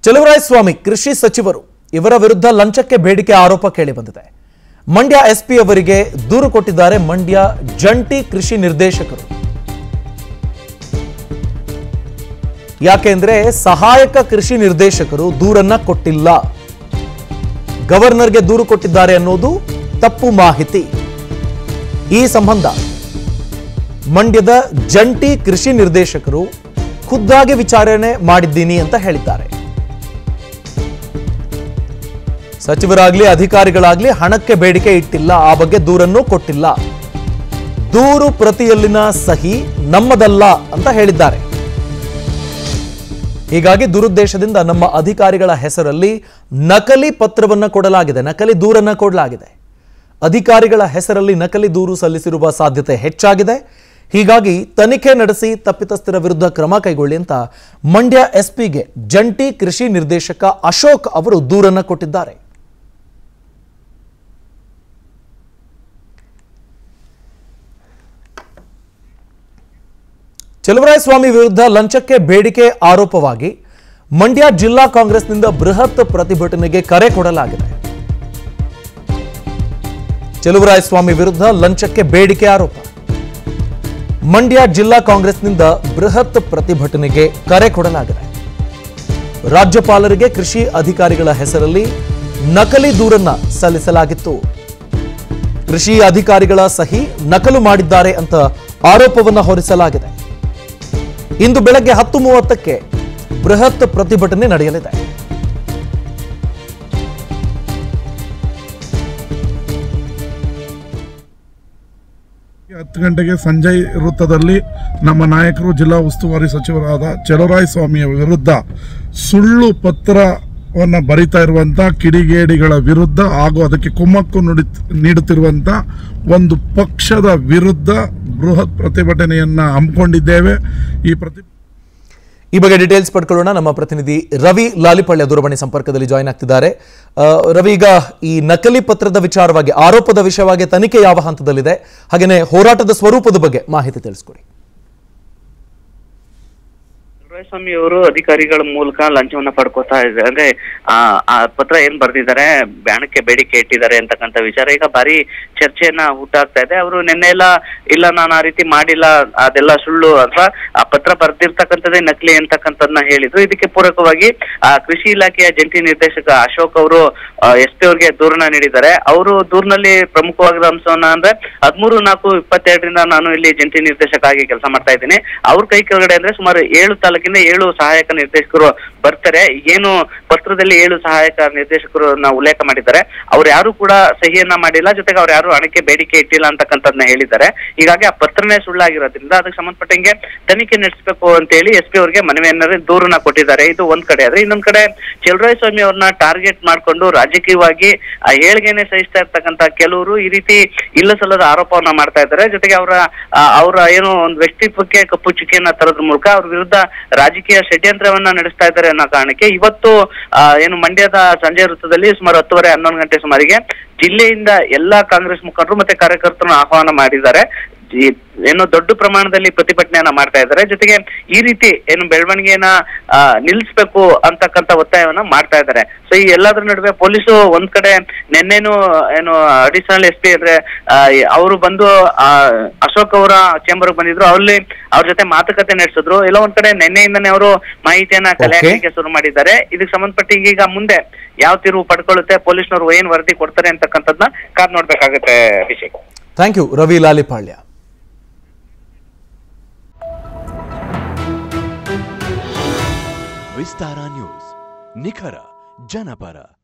ಚಲುವರಾಯಸ್ವಾಮಿ ಕೃಷಿ ಸಚಿವರು ಇವರ ವಿರುದ್ಧ ಲಂಚಕ್ಕೆ ಬೇಡಿಕೆ ಆರೋಪ ಕೇಳಿಬಂದಿದೆ ಮಂಡ್ಯ ಎಸ್ಪಿ ಅವರಿಗೆ ದೂರು ಕೊಟ್ಟಿದ್ದಾರೆ ಮಂಡ್ಯ ಜಂಟಿ ಕೃಷಿ ನಿರ್ದೇಶಕರು ಯಾಕೆಂದ್ರೆ ಸಹಾಯಕ ಕೃಷಿ ನಿರ್ದೇಶಕರು ದೂರನ್ನ ಕೊಟ್ಟಿಲ್ಲ ಗವರ್ನರ್ಗೆ ದೂರು ಕೊಟ್ಟಿದ್ದಾರೆ ಅನ್ನೋದು ತಪ್ಪು ಮಾಹಿತಿ ಈ ಸಂಬಂಧ ಮಂಡ್ಯದ ಜಂಟಿ ಕೃಷಿ ನಿರ್ದೇಶಕರು ಖುದ್ದಾಗಿ ವಿಚಾರಣೆ ಮಾಡಿದ್ದೀನಿ ಅಂತ ಹೇಳಿದ್ದಾರೆ ಸಚಿವರಾಗ್ಲಿ ಅಧಿಕಾರಿಗಳಾಗ್ಲಿ ಹಣಕ್ಕೆ ಬೇಡಿಕೆ ಇಟ್ಟಿಲ್ಲ ಆ ಬಗ್ಗೆ ದೂರನ್ನೂ ಕೊಟ್ಟಿಲ್ಲ ದೂರು ಪ್ರತಿಯಲ್ಲಿನ ಸಹಿ ನಮ್ಮದಲ್ಲ ಅಂತ ಹೇಳಿದ್ದಾರೆ ಹೀಗಾಗಿ ದುರುದ್ದೇಶದಿಂದ ನಮ್ಮ ಅಧಿಕಾರಿಗಳ ಹೆಸರಲ್ಲಿ ನಕಲಿ ಪತ್ರವನ್ನ ಕೊಡಲಾಗಿದೆ ನಕಲಿ ದೂರನ್ನ ಕೊಡಲಾಗಿದೆ ಅಧಿಕಾರಿಗಳ ಹೆಸರಲ್ಲಿ ನಕಲಿ ದೂರು ಸಲ್ಲಿಸಿರುವ ಸಾಧ್ಯತೆ ಹೆಚ್ಚಾಗಿದೆ ಹೀಗಾಗಿ ತನಿಖೆ ನಡೆಸಿ ತಪ್ಪಿತಸ್ಥರ ವಿರುದ್ಧ ಕ್ರಮ ಕೈಗೊಳ್ಳಿ ಅಂತ ಮಂಡ್ಯ ಎಸ್ಪಿಗೆ ಜಂಟಿ ಕೃಷಿ ನಿರ್ದೇಶಕ ಅಶೋಕ್ ಅವರು ದೂರನ್ನ ಕೊಟ್ಟಿದ್ದಾರೆ ಚಲುವರಾಯಸ್ವಾಮಿ ವಿರುದ್ಧ ಲಂಚಕ್ಕೆ ಬೇಡಿಕೆ ಆರೋಪವಾಗಿ ಮಂಡ್ಯ ಜಿಲ್ಲಾ ಕಾಂಗ್ರೆಸ್ನಿಂದ ಬೃಹತ್ ಪ್ರತಿಭಟನೆಗೆ ಕರೆ ಕೊಡಲಾಗಿದೆ ಚಲುವರಾಯಸ್ವಾಮಿ ವಿರುದ್ಧ ಲಂಚಕ್ಕೆ ಬೇಡಿಕೆ ಆರೋಪ ಮಂಡ್ಯ ಜಿಲ್ಲಾ ಕಾಂಗ್ರೆಸ್ನಿಂದ ಬೃಹತ್ ಪ್ರತಿಭಟನೆಗೆ ಕರೆ ಕೊಡಲಾಗಿದೆ ರಾಜ್ಯಪಾಲರಿಗೆ ಕೃಷಿ ಅಧಿಕಾರಿಗಳ ಹೆಸರಲ್ಲಿ ನಕಲಿ ದೂರನ್ನ ಸಲ್ಲಿಸಲಾಗಿತ್ತು ಕೃಷಿ ಅಧಿಕಾರಿಗಳ ಸಹಿ ನಕಲು ಮಾಡಿದ್ದಾರೆ ಅಂತ ಆರೋಪವನ್ನ ಹೊರಿಸಲಾಗಿದೆ ಇಂದು ಬೆಳಗ್ಗೆ ಹತ್ತು ಮೂವತ್ತಕ್ಕೆ ಬೃಹತ್ ಪ್ರತಿಭಟನೆ ನಡೆಯಲಿದೆ ಹತ್ತು ಗಂಟೆಗೆ ಸಂಜಯ್ ವೃತ್ತದಲ್ಲಿ ನಮ್ಮ ನಾಯಕರು ಜಿಲ್ಲಾ ಉಸ್ತುವಾರಿ ಸಚಿವರಾದ ಚಲುವರಾಯ ಸ್ವಾಮಿಯ ವಿರುದ್ಧ ಸುಳ್ಳು ಪತ್ರವನ್ನು ಬರಿತಾ ಇರುವಂತ ಕಿಡಿಗೇಡಿಗಳ ವಿರುದ್ಧ ಹಾಗೂ ಅದಕ್ಕೆ ಕುಮ್ಮಕ್ಕು ನುಡಿ ನೀಡುತ್ತಿರುವಂತ ಒಂದು ಪಕ್ಷದ ವಿರುದ್ಧ ಬೃಹತ್ ಪ್ರತಿಭಟನೆಯನ್ನ ಹಮ್ಮಿಕೊಂಡಿದ್ದೇವೆ ಈ ಪ್ರತಿ ಈ ಬಗ್ಗೆ ಡೀಟೇಲ್ಸ್ ಪಡ್ಕೊಳ್ಳೋಣ ನಮ್ಮ ಪ್ರತಿನಿಧಿ ರವಿ ಲಾಲಿಪಳ್ಯ ದೂರವಾಣಿ ಸಂಪರ್ಕದಲ್ಲಿ ಜಾಯ್ನ್ ಆಗ್ತಿದ್ದಾರೆ ಆ, ರವಿ ಈಗ ಈ ನಕಲಿ ಪತ್ರದ ವಿಚಾರವಾಗಿ ಆರೋಪದ ವಿಷಯವಾಗಿ ತನಿಖೆ ಯಾವ ಹಂತದಲ್ಲಿದೆ ಹಾಗೇನೆ ಹೋರಾಟದ ಸ್ವರೂಪದ ಬಗ್ಗೆ ಮಾಹಿತಿ ತಿಳಿಸ್ಕೊಡಿ ಸ್ವಾಮಿ ಅವರು ಅಧಿಕಾರಿಗಳ ಮೂಲಕ ಲಂಚವನ್ನ ಪಡ್ಕೋತಾ ಇದ್ದಾರೆ ಅಂದ್ರೆ ಆ ಆ ಪತ್ರ ಏನ್ ಬರ್ದಿದ್ದಾರೆ ಬ್ಯಾಣಕ್ಕೆ ಬೇಡಿಕೆ ಇಟ್ಟಿದ್ದಾರೆ ಅಂತಕ್ಕಂಥ ವಿಚಾರ ಈಗ ಭಾರಿ ಚರ್ಚೆಯನ್ನ ಹುಟ್ಟಾಗ್ತಾ ಇದೆ ಅವರು ನಿನ್ನೆ ಎಲ್ಲ ಇಲ್ಲ ನಾನು ಆ ರೀತಿ ಮಾಡಿಲ್ಲ ಅದೆಲ್ಲ ಸುಳ್ಳು ಅಥವಾ ಆ ಪತ್ರ ಬರ್ದಿರ್ತಕ್ಕಂಥದ್ದೇ ನಕಲಿ ಅಂತಕ್ಕಂಥದ್ನ ಹೇಳಿದ್ರು ಇದಕ್ಕೆ ಪೂರಕವಾಗಿ ಆ ಕೃಷಿ ಇಲಾಖೆಯ ಜಂಟಿ ನಿರ್ದೇಶಕ ಅಶೋಕ್ ಅವರು ಎಸ್ ಪಿ ಅವ್ರಿಗೆ ದೂರನ್ನ ನೀಡಿದ್ದಾರೆ ಅವರು ದೂರಿನಲ್ಲಿ ಪ್ರಮುಖವಾದ ಅಂಶವನ್ನ ಅಂದ್ರೆ ಹದಿಮೂರು ನಾಲ್ಕು ಇಪ್ಪತ್ತೆರಡರಿಂದ ನಾನು ಇಲ್ಲಿ ಜಂಟಿ ನಿರ್ದೇಶಕ ಆಗಿ ಕೆಲಸ ಮಾಡ್ತಾ ಇದ್ದೀನಿ ಅವ್ರ ಕೈ ಕೆಳಗಡೆ ಅಂದ್ರೆ ಸುಮಾರು ಏಳು ತಾಲೂಕಿಂದ ಏಳು ಸಹಾಯಕ ನಿರ್ದೇಶಕರು ಬರ್ತಾರೆ ಏನು ಪತ್ರದಲ್ಲಿ ಏಳು ಸಹಾಯಕ ನಿರ್ದೇಶಕರು ಉಲ್ಲೇಖ ಮಾಡಿದ್ದಾರೆ ಅವ್ರು ಯಾರು ಕೂಡ ಸಹಿಯನ್ನ ಮಾಡಿಲ್ಲ ಜೊತೆಗೆ ಅವ್ರು ಯಾರು ಹಣಕ್ಕೆ ಬೇಡಿಕೆ ಇಟ್ಟಿಲ್ಲ ಅಂತಕ್ಕಂಥದ್ನ ಹೇಳಿದ್ದಾರೆ ಹೀಗಾಗಿ ಆ ಪತ್ರನೇ ಸುಳ್ಳಾಗಿರೋದ್ರಿಂದ ಅದಕ್ಕೆ ಸಂಬಂಧಪಟ್ಟಂಗೆ ತನಿಖೆ ನಡೆಸಬೇಕು ಅಂತ ಹೇಳಿ ಎಸ್ ಪಿ ಅವರಿಗೆ ಮನವಿಯನ್ನ ದೂರನ್ನ ಕೊಟ್ಟಿದ್ದಾರೆ ಇದು ಒಂದ್ ಕಡೆ ಆದ್ರೆ ಇನ್ನೊಂದ್ ಕಡೆ ಚಲುವರಾಯ ಸ್ವಾಮಿ ಅವ್ರನ್ನ ಟಾರ್ಗೆಟ್ ಮಾಡ್ಕೊಂಡು ರಾಜಕೀಯವಾಗಿ ಆ ಏಳ್ಗೆನೆ ಸಹಿಸ್ತಾ ಇರ್ತಕ್ಕಂತ ಕೆಲವರು ಈ ರೀತಿ ಇಲ್ಲ ಸಲ್ಲದ ಆರೋಪವನ್ನ ಮಾಡ್ತಾ ಇದ್ದಾರೆ ಜೊತೆಗೆ ಅವರ ಅವರ ಏನು ಒಂದು ವ್ಯಕ್ತಿತ್ವಕ್ಕೆ ಕಪ್ಪು ಚುಕ್ಕಿಯನ್ನ ತರೋದ್ರ ಮೂಲಕ ಅವ್ರ ವಿರುದ್ಧ ರಾಜಕೀಯ ಷಡ್ಯಂತ್ರವನ್ನ ನಡೆಸ್ತಾ ಇದ್ದಾರೆ ಅನ್ನೋ ಕಾರಣಕ್ಕೆ ಇವತ್ತು ಆ, ಏನು ಮಂಡ್ಯದ ಸಂಜೆ ವೃತ್ತದಲ್ಲಿ ಸುಮಾರು ಹತ್ತುವರೆ ಹನ್ನೊಂದು ಗಂಟೆ ಸುಮಾರಿಗೆ ಜಿಲ್ಲೆಯಿಂದ ಎಲ್ಲಾ ಕಾಂಗ್ರೆಸ್ ಮುಖಂಡರು ಮತ್ತೆ ಕಾರ್ಯಕರ್ತರನ್ನು ಆಹ್ವಾನ ಮಾಡಿದ್ದಾರೆ ಈ- ಏನು ದೊಡ್ಡ ಪ್ರಮಾಣದಲ್ಲಿ ಪ್ರತಿಭಟನೆಯನ್ನ ಮಾಡ್ತಾ ಇದ್ದಾರೆ ಜೊತೆಗೆ ಈ ರೀತಿ ಏನು ಬೆಳವಣಿಗೆಯನ್ನ ಆ, ನಿಲ್ಲಿಸ್ಬೇಕು ಅಂತಕ್ಕಂತ ಒತ್ತಾಯವನ್ನ ಮಾಡ್ತಾ ಇದ್ದಾರೆ ಸೊ ಈ ಎಲ್ಲದರ ನಡುವೆ ಪೊಲೀಸು ಒಂದ್ ಕಡೆ ನಿನ್ನೆನು ಏನು ಅಡಿಷನಲ್ ಎಸ್ ಪಿ ಅಂದ್ರೆ ಅವರು ಬಂದು ಆ, ಅಶೋಕ್ ಅವರ ಚೇಂಬರ್ ಬಂದಿದ್ರು ಅಲ್ಲಿ ಅವ್ರ ಜೊತೆ ಮಾತುಕತೆ ನಡೆಸಿದ್ರು ಎಲ್ಲ ಒಂದ್ ಕಡೆ ನಿನ್ನೆಯಿಂದನೇ ಅವರು ಮಾಹಿತಿಯನ್ನ ಕಲೆ Okay. ಹಾಕ್ಲಿಕ್ಕೆ ಶುರು ಮಾಡಿದ್ದಾರೆ ಇದಕ್ಕೆ ಸಂಬಂಧಪಟ್ಟ ಈಗ ಮುಂದೆ ಯಾವ ತಿರುವು ಪಡ್ಕೊಳ್ಳುತ್ತೆ ಪೊಲೀಸ್ನವರು ಏನ್ ವರದಿ ಕೊಡ್ತಾರೆ ಅಂತಕ್ಕಂಥದ್ನ ಕಾದ್ ನೋಡ್ಬೇಕಾಗತ್ತೆ Abhishek thank you Ravi Lalipalya Vistara news ನಿಖರ ಜನಪರ